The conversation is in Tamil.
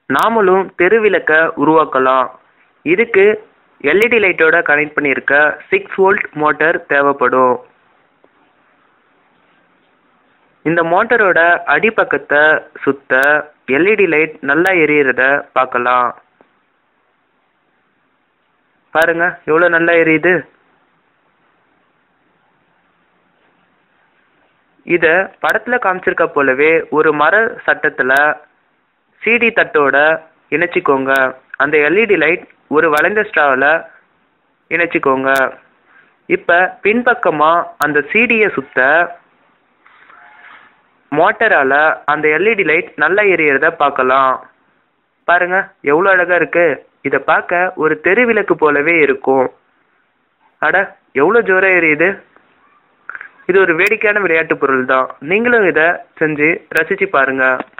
நாமளும் தெருவிளக்க உருவாக்கலாம் இதுக்கு எல்இடி லைட்டோட கனெக்ட் பண்ணியிருக்க சிக்ஸ் வோல்ட் மோட்டார் தேவைப்படும் இந்த மோட்டரோட அடிப்பக்கத்தை சுத்த எல்இடி லைட் நல்லா எரியறத பார்க்கலாம் பாருங்க எவ்வளோ நல்லா எரியுது இத படத்துல காமிச்சிருக்க போலவே ஒரு மர சட்டத்துல சிடி தட்டோட இணைச்சிக்கோங்க அந்த எல்இடி லைட் ஒரு வளைந்த ஸ்ட்ராவில் இணைச்சிக்கோங்க இப்போ பின்பக்கமா அந்த சிடியை சுத்த மோட்டரால அந்த எல்இடி லைட் நல்லா எரியறத பார்க்கலாம் பாருங்க எவ்வளோ அழகா இருக்கு இதை பார்க்க ஒரு தெருவிளக்கு போலவே இருக்கும் அட எவ்வளோ ஜோரா எரியுது இது ஒரு வேடிக்கையான விளையாட்டு பொருள் தான் நீங்களும் இதை செஞ்சு ரசிச்சு பாருங்க